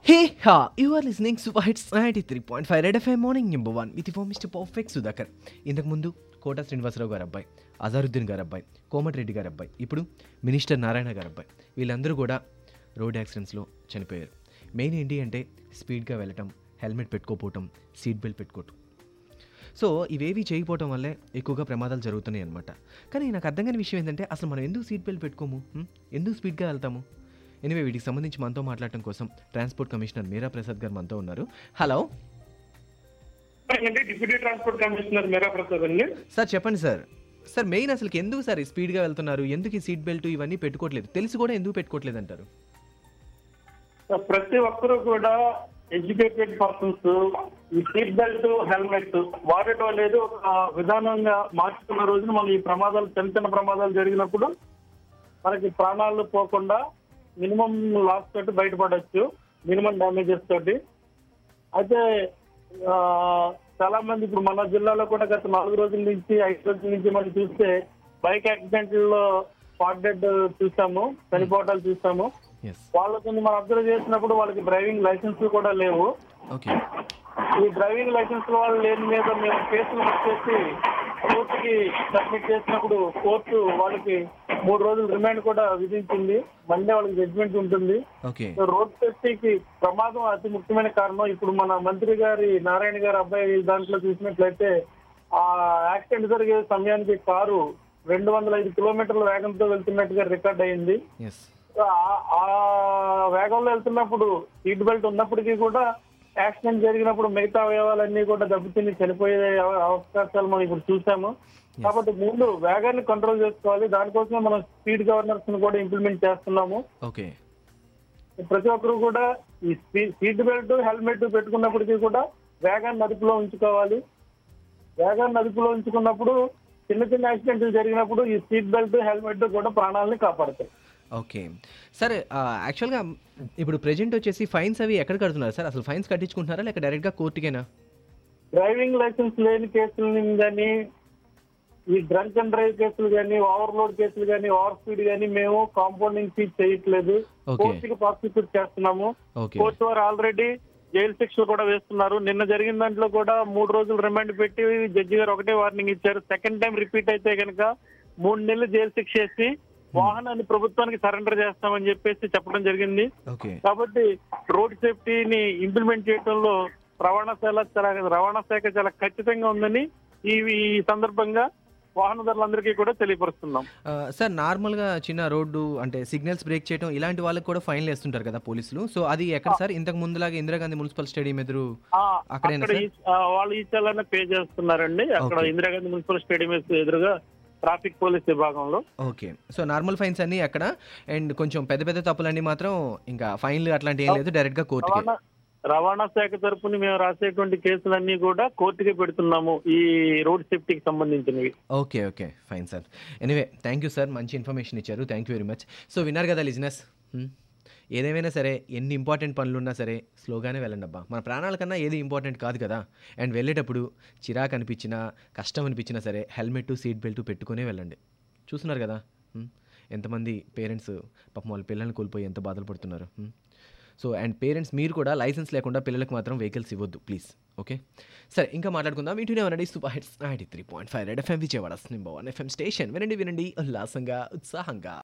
Hey ha, you are listening to Hits 93.5 Red FM morning number one with four mister perfect Sudhakar ఇంతకు ముందు కోట శ్రీనివాసరావు గారు అబ్బాయి అజారుద్దీన్ గారు అబ్బాయి కోమటిరెడ్డి గారు అబ్బాయి ఇప్పుడు మినిస్టర్ నారాయణ గారు అబ్బాయి వీళ్ళందరూ కూడా రోడ్ యాక్సిడెంట్స్లో చనిపోయారు మెయిన్ ఏంటి అంటే స్పీడ్గా వెళ్ళటం హెల్మెట్ పెట్టుకోపోవటం సీట్ బెల్ట్ పెట్టుకోవటం సో ఇవేవి చేయకపోవటం వల్లే ఎక్కువగా ప్రమాదాలు జరుగుతున్నాయి అనమాట కానీ నాకు అర్థం కాని విషయం ఏంటంటే అసలు మనం ఎందుకు సీట్ బెల్ట్ పెట్టుకోము హ్మ్? ఎందుకు స్పీడ్గా వెళ్తాము ఎనివే వీటికి సంబంధించి మనతో మాట్లాడటం కోసం ట్రాన్స్పోర్ట్ కమిషనర్ మీరా ప్రసాద్ గారు మనతో ఉన్నారు హలో అండి డిప్యూటీ ట్రాన్స్పోర్ట్ కమిషనర్ మేరా ప్రసాద్ అండి సార్ చెప్పండి సార్ సార్ మెయిన్ అసలు ఎందుకు సార్ ఈ స్పీడ్గా వెళ్తున్నారు ఎందుకు ఈ సీట్ బెల్ట్ ఇవన్నీ పెట్టుకోవట్లేదు తెలిసి కూడా ఎందుకు పెట్టుకోవట్లేదు అంటారు ప్రతి ఒక్కరూ కూడా ఎడ్యుకేటెడ్ పర్సన్స్ ఈ సీట్ బెల్ట్ హెల్మెట్ వాడటం అనేది ఒక విధానంగా మార్చుకున్న రోజున మనం ఈ ప్రమాదాలు చిన్న చిన్న ప్రమాదాలు జరిగినప్పుడు మనకి ప్రాణాలు పోకుండా మినిమం లాస్ తోటి బయటపడవచ్చు మినిమం డ్యామేజెస్ తోటి అయితే ఆ, చాలా మంది ఇప్పుడు మన జిల్లాలో కూడా గత నాలుగు రోజుల నుంచి ఐదు రోజుల నుంచి మనం చూస్తే బైక్ యాక్సిడెంట్లో స్పాట్ డెడ్ చూసాము చనిపోవటాలు చూసాము ఎస్ వాళ్ళకి మనం అబ్జర్వ్ చేసినప్పుడు వాళ్ళకి డ్రైవింగ్ లైసెన్స్ కూడా లేవు ఓకే ఈ డ్రైవింగ్ లైసెన్స్ వాళ్ళు లేని మీద మేము కేసులు బుక్ చేసి కోర్టుకి సబ్మిట్ చేసినప్పుడు కోర్టు వాళ్ళకి మూడు రోజులు రిమాండ్ కూడా విధించింది మండే వాళ్ళకి జడ్జిమెంట్ ఉంటుంది ఓకే సో రోడ్ సేఫ్టీకి ప్రమాదం అతి ముఖ్యమైన కారణం ఇప్పుడు మన మంత్రి గారి నారాయణ గారి అబ్బాయి దాంట్లో చూసినట్లయితే ఆ యాక్సిడెంట్ జరిగే సమయానికి కారు రెండు వందల ఐదు కిలోమీటర్ల వేగంతో వెళ్తున్నట్టుగా రికార్డ్ అయింది ఎస్ ఆ- ఆ వేగంలో వెళ్తున్నప్పుడు సీట్ బెల్ట్ ఉన్నప్పటికీ కూడా యాక్సిడెంట్ జరిగినప్పుడు మిగతా అవయవాలన్నీ కూడా దెబ్బతిని చనిపోయే అవ- అవకాశాలు మనం ఇప్పుడు చూసాము కాబట్టి ముందు వేగాన్ని కంట్రోల్ చేసుకోవాలి దానికోసమే మనం స్పీడ్ గవర్నర్స్ ను కూడా ఇంప్లిమెంట్ చేస్తున్నాము ఓకే ప్రతి ఒక్కరు కూడా ఈ స్పీ- సీట్ బెల్ట్ హెల్మెట్ పెట్టుకున్నప్పటికీ కూడా వేగాన్ని అదుపులో ఉంచుకోవాలి వేగాన్ని అదుపులో ఉంచుకున్నప్పుడు చిన్న చిన్న యాక్సిడెంట్లు జరిగినప్పుడు ఈ సీట్ బెల్ట్ హెల్మెట్ కూడా ప్రాణాలని కాపాడతాయి ఓకే సార్ యాక్చువల్గా ఇప్పుడు ప్రెజెంట్ వచ్చేసి ఫైన్స్ అవి ఎక్కడ కడుతున్నారు సార్ అసలు ఫైన్స్ కట్టించుకుంటున్నారా లేక డైరెక్ట్గా కోర్టుకేనా డ్రైవింగ్ లైసెన్స్ లేని కేసులు కానీ ఈ డ్రంక్ అండ్ డ్రైవ్ కేసులు కానీ ఓవర్లోడ్ కేసులు కానీ ఓవర్ స్పీడ్ కానీ మేము కాంపౌండింగ్ ఫీజ్ చేయట్లేదు Okay. కోర్టుకి ప్రాసిక్యూట్ చేస్తున్నాము ఓకే కోర్టు వారు ఆల్రెడీ జైలు శిక్షలు కూడా వేస్తున్నారు నిన్న జరిగిన దాంట్లో కూడా మూడు రోజులు రిమాండ్ పెట్టి జడ్జి గారు ఒకటే వార్నింగ్ ఇచ్చారు సెకండ్ టైం రిపీట్ అయితే కనుక మూడు నెలలు జైలు శిక్ష వేసి వాహనాన్ని ప్రభుత్వానికి సరెండర్ చేస్తామని చెప్పేసి చెప్పడం జరిగింది ఓకే కాబట్టి రోడ్ సేఫ్టీని ఇంప్లిమెంట్ చేయడంలో రవాణా శాఖ చాలా రవాణా శాఖ చాలా ఖచ్చితంగా ఉందని ఈ ఈ సందర్భంగా వాహనదారులందరికీ కూడా తెలియపరుస్తున్నాం ఆ, సార్ నార్మల్గా చిన్న రోడ్డు అంటే సిగ్నల్స్ బ్రేక్ చేయడం ఇలాంటి వాళ్ళకి కూడా ఫైన్లు వేస్తుంటారు కదా పోలీసులు సో అది ఎక్కడ సార్ ఇంతకు ముందులాగా ఇందిరాగాంధీ మున్సిపల్ స్టేడియం ఎదురు ఆ, అక్కడేనా అక్కడ సార్? ఈ- ఆ, వాళ్ళు ఈ చాలానే పే చేస్తున్నారండి అక్కడ Okay. ఇందిరాగాంధీ మున్సిపల్ స్టేడియం ఎదురుగా ట్రాఫిక్ పోలీస్ విభాగంలో ఓకే సో నార్మల్ ఫైన్స్ అన్నీ అక్కడ అండ్ కొంచెం పెద్ద పెద్ద తప్పులన్నీ మాత్రం ఇంకా ఫైన్లు అట్లాంటి ఏం లేదు డైరెక్ట్గా కోర్టుకే రవాణా రవాణా శాఖ తరపున మేము రాసేటువంటి కేసులన్నీ కూడా కోర్టుకే పెడుతున్నాము ఈ రోడ్ సేఫ్టీకి సంబంధించినవి okay okay fine sir anyway thank you sir మంచి ఇన్ఫర్మేషన్ ఇచ్చారు thank you very much so విన్నారు కదా లిజినెస్ ఏదేమైనా సరే ఎన్ని ఇంపార్టెంట్ పనులు ఉన్నా సరే స్లోగానే వెళ్ళండి అబ్బా మన ప్రాణాల కన్నా ఏది ఇంపార్టెంట్ కాదు కదా అండ్ వెళ్ళేటప్పుడు చిరాకు అనిపించినా కష్టం అనిపించినా సరే హెల్మెట్ సీట్ బెల్ట్ పెట్టుకునే వెళ్ళండి చూస్తున్నారు కదా హ్మ్? ఎంతమంది పేరెంట్స్ పాపం వాళ్ళ పిల్లల్ని కోల్పోయి ఎంత బాధలు పడుతున్నారు హ్మ్? సో అండ్ పేరెంట్స్ మీరు కూడా లైసెన్స్ లేకుండా పిల్లలకు మాత్రం వెహికల్స్ ఇవ్వద్దు ప్లీజ్ ఓకే సరే ఇంకా మాట్లాడుకుందాం ఇంటూనే ఉండండి super hits ninety three point five red FM Vijayawada number one FM station వినండి వినండి ఉల్లాసంగా ఉత్సాహంగా